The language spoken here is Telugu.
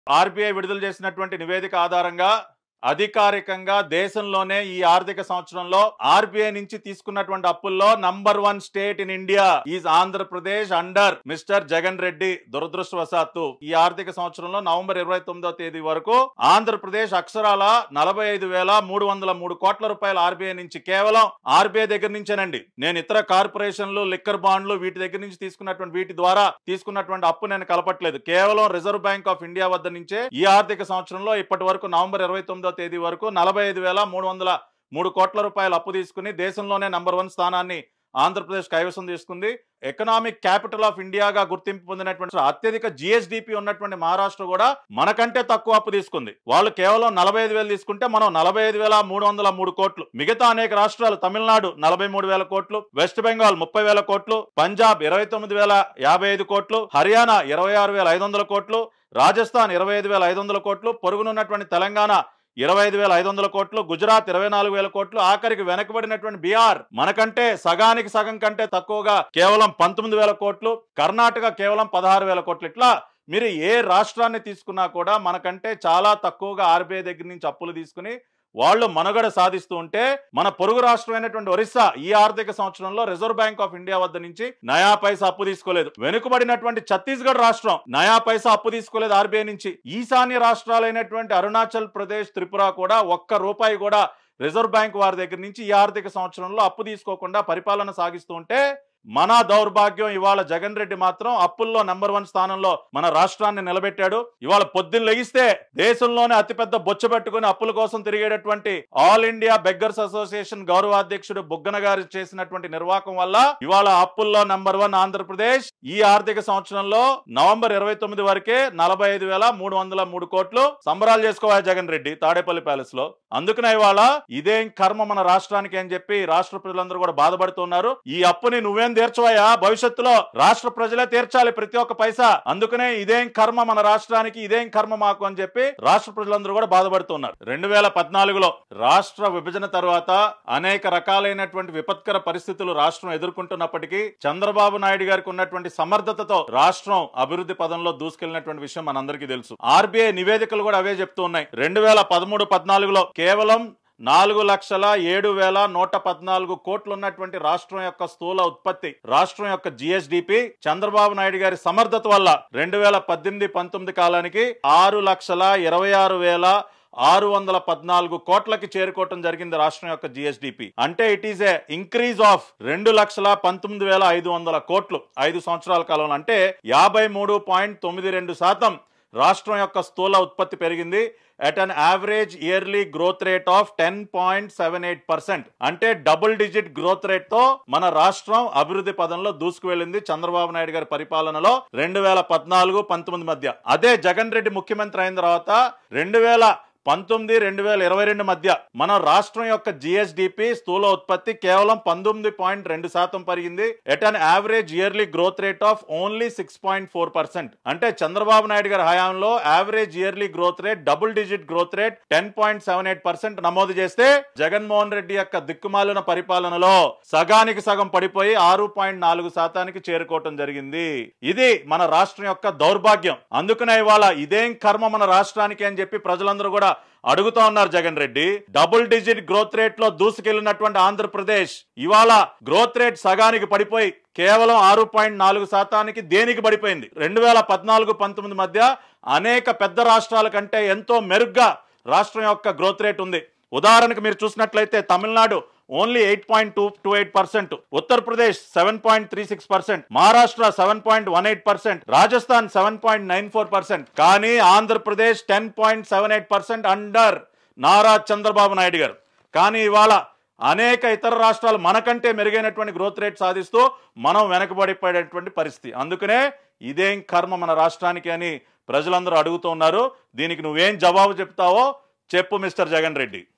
ఆర్బీఐ విడుదల చేసినటువంటి నివేదిక ఆధారంగా అధికారికంగా దేశంలోనే ఈ ఆర్థిక సంవత్సరంలో ఆర్బీఐ నుంచి తీసుకున్నటువంటి అప్పుల్లో number one state in India is Andhra Pradesh under mister Jagan Reddy దురదృష్టవశాత్తు ఈ ఆర్థిక సంవత్సరంలో నవంబర్ ఇరవై తొమ్మిదో తేదీ వరకు ఆంధ్రప్రదేశ్ అక్షరాల నలభై ఐదు వేల మూడు వందల మూడు కోట్ల రూపాయల ఆర్బీఐ నుంచి కేవలం ఆర్బీఐ దగ్గర నుంచేనండి నేను ఇతర కార్పొరేషన్లు లిక్కర్ బాండ్లు వీటి దగ్గర నుంచి తీసుకున్నటువంటి వీటి ద్వారా తీసుకున్నటువంటి అప్పు నేను కలపట్లేదు కేవలం రిజర్వ్ బ్యాంక్ ఆఫ్ ఇండియా వద్ద నుంచే ఈ ఆర్థిక సంవత్సరంలో ఇప్పటి వరకు నవంబర్ ఇరవై తొమ్మిదో తేదీ వరకు నలభై ఐదు వేల మూడు వందల మూడు కోట్ల రూపాయల అప్పు తీసుకుని దేశంలోనే నంబర్ వన్ స్థానాన్ని ఆంధ్రప్రదేశ్ కైవసం చేసుకుంది ఎకనామిక్ క్యాపిటల్ ఆఫ్ ఇండియాగా గుర్తింపు పొందినటువంటి అత్యధిక జిఎస్డిపి ఉన్నటువంటి మహారాష్ట్ర కూడా మనకంటే తక్కువ అప్పు తీసుకుంది వాళ్ళు కేవలం నలభై ఐదు వేలు తీసుకుంటే మనం నలభై ఐదు వేల మూడు వందల మూడు కోట్లు మిగతా అనేక రాష్ట్రాలు తమిళనాడు నలభై మూడు వేల కోట్లు వెస్ట్ బెంగాల్ ముప్పై వేల కోట్లు పంజాబ్ ఇరవై తొమ్మిది వేల యాభై ఐదు కోట్లు హర్యానా ఇరవై ఆరు వేల ఐదు వందల కోట్లు రాజస్థాన్ ఇరవై ఐదు వేల ఐదు వందల కోట్లు పొరుగునున్నటువంటి తెలంగాణ ఇరవై ఐదు వేల ఐదు వందల కోట్లు గుజరాత్ ఇరవై నాలుగు వేల కోట్లు ఆఖరికి వెనకబడినటువంటి బీహార్ మనకంటే సగానికి సగం కంటే తక్కువగా కేవలం పంతొమ్మిది వేల కోట్లు కర్ణాటక కేవలం పదహారు వేల కోట్లు ఇట్లా మీరు ఏ రాష్ట్రాన్ని తీసుకున్నా కూడా మనకంటే చాలా తక్కువగా ఆర్బీఐ దగ్గర నుంచి అప్పులు తీసుకుని వాళ్ళు మనుగడ సాధిస్తూ ఉంటే మన పొరుగు రాష్ట్రమైనటువంటి ఒరిస్సా ఈ ఆర్థిక సంవత్సరంలో రిజర్వ్ బ్యాంక్ ఆఫ్ ఇండియా వద్ద నుంచి నయా పైసా అప్పు తీసుకోలేదు వెనుకబడినటువంటి ఛత్తీస్గఢ్ రాష్ట్రం నయా పైసా అప్పు తీసుకోలేదు ఆర్బీఐ నుంచి ఈశాన్య రాష్ట్రాలైనటువంటి అరుణాచల్ ప్రదేశ్ త్రిపుర కూడా ఒక్క రూపాయి కూడా రిజర్వ్ బ్యాంక్ వారి దగ్గర నుంచి ఈ ఆర్థిక సంవత్సరంలో అప్పు తీసుకోకుండా పరిపాలన సాగిస్తూ ఉంటే మన దౌర్భాగ్యం ఇవాళ జగన్ రెడ్డి మాత్రం అప్పుల్లో నెంబర్ వన్ స్థానంలో మన రాష్ట్రాన్ని నిలబెట్టాడు ఇవాళ పొద్దున్న లెగిస్తే దేశంలోనే అతిపెద్ద బొచ్చ పెట్టుకుని అప్పుల కోసం తిరిగేటటువంటి ఆల్ ఇండియా బెగ్గర్స్ అసోసియేషన్ గౌరవాధ్యక్షుడు బుగ్గన గారు చేసినటువంటి నిర్వాహకం వల్ల ఇవాళ అప్పుల్లో నెంబర్ వన్ ఆంధ్రప్రదేశ్ ఈ ఆర్థిక సంవత్సరంలో నవంబర్ ఇరవై తొమ్మిది వరకే నలభై ఐదు వేల మూడు వందల మూడు కోట్లు సంబరాలు చేసుకోవాలి జగన్ రెడ్డి తాడేపల్లి ప్యాలెస్ లో అందుకనే ఇవాళ ఇదేం కర్మ మన రాష్ట్రానికి అని చెప్పి రాష్ట్ర ప్రజలందరూ కూడా బాధపడుతున్నారు ఈ అప్పుని నువ్వేం తీర్చవయ్యా భవిష్యత్తులో రాష్ట్ర ప్రజలే తీర్చాలి ప్రతి ఒక్క పైసా అందుకనే ఇదేం కర్మ మన రాష్ట్రానికి ఇదేం కర్మ మాకు అని చెప్పి రాష్ట్ర ప్రజలందరూ కూడా బాధపడుతున్నారు రెండు వేల పద్నాలుగులో రాష్ట్ర విభజన తర్వాత అనేక రకాలైనటువంటి విపత్కర పరిస్థితులు రాష్ట్రం ఎదుర్కొంటున్నప్పటికీ చంద్రబాబు నాయుడు గారికి ఉన్నటువంటి సమర్థతతో రాష్ట్రం అభివృద్ధి పదంలో దూసుకెళ్లినటువంటి విషయం మనందరికీ తెలుసు ఆర్బీఐ నివేదికలు కూడా అవే చెప్తూ ఉన్నాయి రెండు వేల పదమూడు పద్నాలుగులో కేవలం నాలుగు లక్షల ఏడు వేల నూట పద్నాలుగు కోట్లు ఉన్నటువంటి రాష్ట్రం యొక్క స్థూల ఉత్పత్తి రాష్ట్రం యొక్క జిఎస్డిపి చంద్రబాబు నాయుడు గారి సమర్థత వల్ల రెండు వేల పద్దెనిమిది పంతొమ్మిది కాలానికి ఆరు లక్షల ఇరవై ఆరు వేల ఆరు వందల పద్నాలుగు కోట్లకి చేరుకోవటం జరిగింది రాష్ట్రం యొక్క జిఎస్డిపి అంటే it is a increase of రెండు లక్షల పంతొమ్మిది వేల ఐదు వందల కోట్లు ఐదు సంవత్సరాల కాలంలో అంటే యాభై మూడు పాయింట్ తొమ్మిది రెండు శాతం రాష్ట్రం యొక్క స్థూల ఉత్పత్తి పెరిగింది at an average yearly growth rate of ten point seven eight percent అంటే డబుల్ డిజిట్ గ్రోత్ రేట్ తో మన రాష్ట్రం అభివృద్ధి పదంలో దూసుకువెళ్ళింది చంద్రబాబు నాయుడు గారి పరిపాలనలో రెండు వేల పద్నాలుగు పంతొమ్మిది మధ్య అదే జగన్ రెడ్డి ముఖ్యమంత్రి అయిన తర్వాత రెండు వేల పంతొమ్మిది రెండు వేల ఇరవై రెండు మధ్య మన రాష్ట్రం యొక్క జిఎస్డిపి స్థూల ఉత్పత్తి కేవలం పంతొమ్మిది పాయింట్ రెండు శాతం పెరిగింది at an average yearly growth rate of only six point four percent అంటే చంద్రబాబు నాయుడు గారి హయాంలో average yearly growth rate double digit growth rate ten point seven eight percent నమోదు చేస్తే జగన్మోహన్ రెడ్డి యొక్క దిక్కుమాలిన పరిపాలనలో సగానికి సగం పడిపోయి ఆరు పాయింట్ నాలుగు శాతానికి చేరుకోవటం జరిగింది ఇది మన రాష్ట్రం యొక్క దౌర్భాగ్యం అందుకనే ఇవాళ ఇదేం కర్మ మన రాష్ట్రానికి అని చెప్పి ప్రజలందరూ కూడా అడుగుతా ఉన్నారు Jagan Reddy double digit growth rate లో దూసుకెళ్లినటువంటి ఆంధ్రప్రదేశ్ ఇవాళ గ్రోత్ రేట్ సగానికి పడిపోయి కేవలం ఆరు పాయింట్ నాలుగు శాతానికి దేనికి పడిపోయింది రెండు వేల పద్నాలుగు పంతొమ్మిది మధ్య అనేక పెద్ద రాష్ట్రాల కంటే ఎంతో మెరుగ్గా రాష్ట్రం యొక్క గ్రోత్ రేట్ ఉంది ఉదాహరణకు మీరు చూసినట్లయితే Tamil Nadu only eight point two two eight percent Uttar Pradesh seven point three six percent Maharashtra seven point one eight percent Rajasthan seven point nine four percent కానీ Andhra Pradesh ten point seven eight percent under Nara Chandrababu Naidu గారు కానీ ఇవాళ అనేక ఇతర రాష్ట్రాలు మనకంటే మెరుగైనటువంటి గ్రోత్ రేట్ సాధిస్తూ మనం వెనకబడిపోయేటువంటి పరిస్థితి అందుకనే ఇదేం కర్మ మన రాష్ట్రానికి అని ప్రజలందరూ అడుగుతూ ఉన్నారు దీనికి నువ్వేం జవాబు చెప్తావో చెప్పు మిస్టర్ జగన్ రెడ్డి